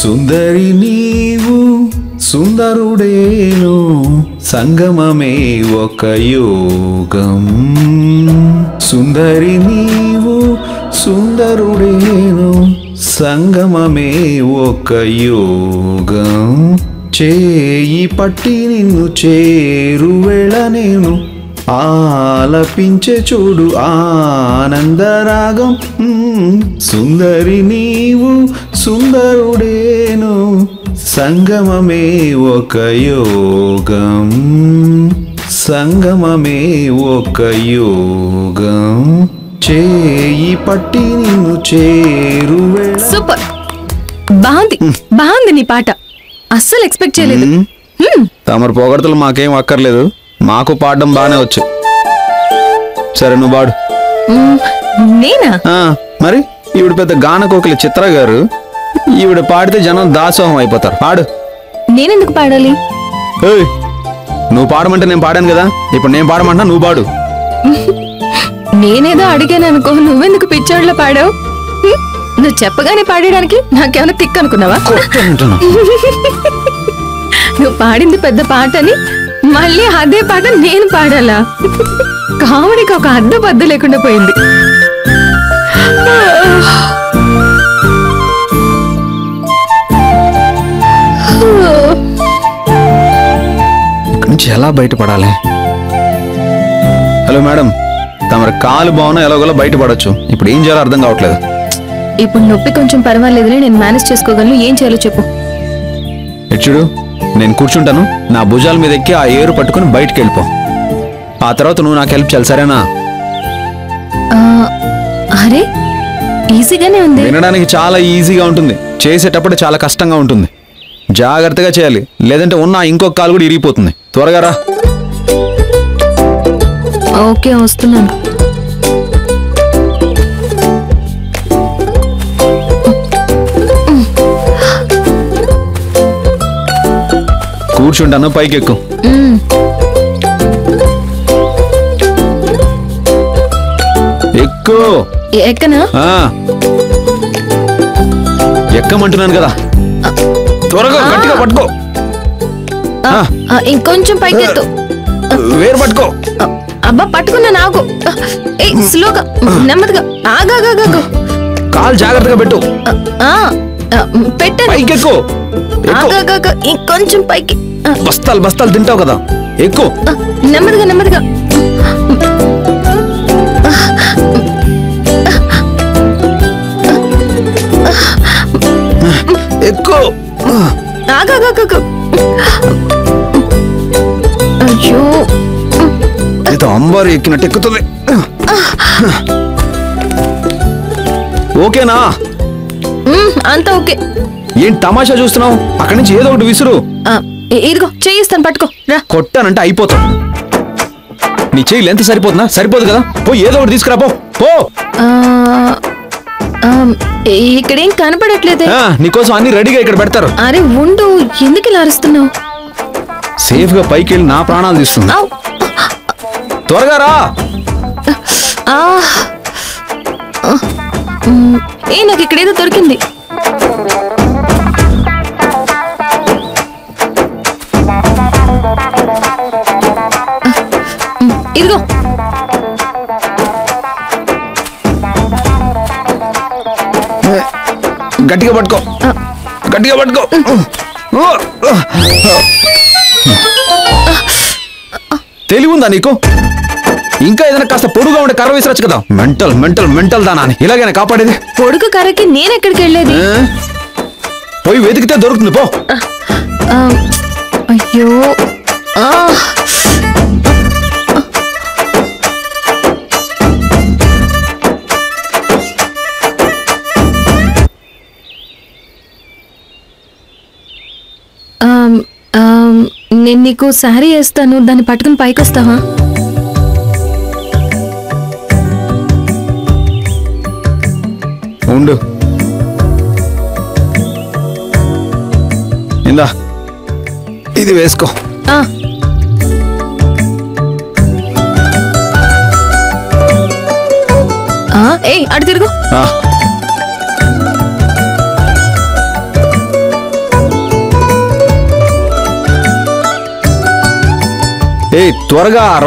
సుందరి నీవు సుందరుడేను సంగమమే ఒక యోగం సుందరి నీవు సుందరుడేను సంగమమే ఒక యోగం చేయి పట్టి నిన్ను చేరువేళ నేను ఆలపించే చూడు ఆనందరాగం మ్మ్. సుందరి నీవు సుందరుడేను సంగమమే ఒక యోగం సంగమమే ఒక యోగం చేయి పట్టి నిన్ను చేరువేళ సూపర్ బాగుంది బాగుంది నీ పాట అస్సలు ఎక్స్పెక్ట్ చేయలేదు హ్మ్, తమరు పొగడతలు మాకేం అక్కర్లేదు మాకు పాడడం బాగానే వచ్చు సరే నువ్వు పాడు మ్, నేనా ఆ, మరి ఈవిడ పెద్ద గాన కోకిల చిత్ర గారు ఈవిడ పాడితే జనం దాసోహం అయిపోతారు పాడు నేనెందుకు పాడాలి ఏయ్, నువ్వు పాడమంటే నేను పాడాను కదా ఇప్పుడు నేను పాడమంటా నువ్వు పాడు నేనేదో అడిగాను అనుకో నువ్వెందుకు పిచ్చోడ్లో పాడావు హ్మ్, నువ్వు చెప్పగానే పాడడానికి నాకేమైనా తిక్ అనుకున్నావా అంటున్నా. నువ్వు పాడింది పెద్ద పాటని మళ్ళీ అదే పాట నేను పాడాలా కామెడీకి ఒక అడ్డు బద్దు లేకుండా పోయింది ఇక్కడి నుంచి ఎలా బయటపడాలి హలో మేడం తమరి కాలు బాగున్నా ఎలాగోలా బయటపడొచ్చు ఇప్పుడు ఏం చేయాలో అర్థం కావట్లేదు ఇప్పుడు నొప్పి కొంచెం పర్వాలేదులే నేను మేనేజ్ చేసుకోగలను ఏం చేయాలో చెప్పు ఇటు చూడు నేను కూర్చుంటాను నా భుజాల మీద ఎక్కి ఆ ఏరు పట్టుకుని బయటికి వెళ్ళిపో ఆ తర్వాత నువ్వు నాకు హెల్ప్ చేయాలి సరేనా ఆ, అరే ఈజీగానే ఉంది వినడానికి చాలా ఈజీగా ఉంటుంది చేసేటప్పుడు చాలా కష్టంగా ఉంటుంది జాగ్రత్తగా చేయాలి లేదంటే ఉన్న ఆ ఇంకొక కాలు కూడా ఇరిగిపోతుంది త్వరగా రా ఓకే వస్తున్నాను కూర్చుంటాను పైకి ఎక్కు మ్, ఎక్కు ఎక్కనా ఆ. ఎక్కమంటున్నాను కదా త్వరగా గట్టిగా పట్టుకో ఆ, ఆ. ఆ, ఇంకొంచెం పైకి ఎత్తు వేరు పట్టుకో ఆ, అబ్బా పట్టుకున్నా నాకు ఏ స్లోగా నెమ్మదిగా ఆగాగాగాగు కాలు జాగ్రత్తగా పెట్టు పెట్టాను పైకి ఎక్కు ఎక్కు ఆగాగాగా ఇంకొంచెం పైకి ఆ, బస్తాలు బస్తాలు తింటావు కదా ఎక్కు ఆ, నెమ్మదిగా నెమ్మదిగా ఎక్కు ఆగాగాగాగు అయ్యో ఇది అంబారు ఎక్కినట్టు ఎక్కుతుంది ఓకేనా మ్, అంతా ఓకే ఏం తమాషా చూస్తున్నావు అక్కడి నుంచి ఏదో ఒకటి విసురు ఆ, ఇ- ఇదిగో చేయిస్తాను పట్టుకో రా కొట్టానంటే అయిపోతావు నీ చెయ్యి లెంత్ సరిపోతుందా సరిపోదు కదా పో ఏదో ఒకటి తీసుకురా పో పో ఆ, ఆ, ఇక్కడేం కనపడట్లేదే ఆ, నీకోసం అన్ని రెడీగా ఇక్కడ పెడతారు అరే ఉండు ఎందుకు ఇలా అరుస్తున్నావు సేఫ్ గా పైకి వెళ్ళి నా ప్రాణాలు తీస్తుంది ఆవ్. త్వరగా రా ఆ. ఆ. మ్, ఏ నాకు ఇక్కడ ఏదో దొరికింది మ్, ఇదిగో గట్టిగా పట్టుకో గట్టిగా పట్టుకో తెలివి ఉందా నీకు ఇంకా ఏదైనా కాస్త పొడుగా ఉండే కర్ర విసరచ్చు కదా మెంటల్ మెంటల్ మెంటల్ దానా అని ఇలాగైనా కాపాడేది పొడుగు కర్రకి నేను ఎక్కడికి వెళ్ళేది ఆ? పోయి వెతికితే దొరుకుతుంది పో ఆ, అయ్యో ఆ. ఆమ్, ఆమ్, నేను నీకు శారీ వేస్తాను దాన్ని పట్టుకుని పైకి వస్తావా ఉండు ఇందా ఇది వేసుకో ఆ. ఆ, ఏయ్ అటు తిరుగు ఆ. ఏ త్వరగా ఆ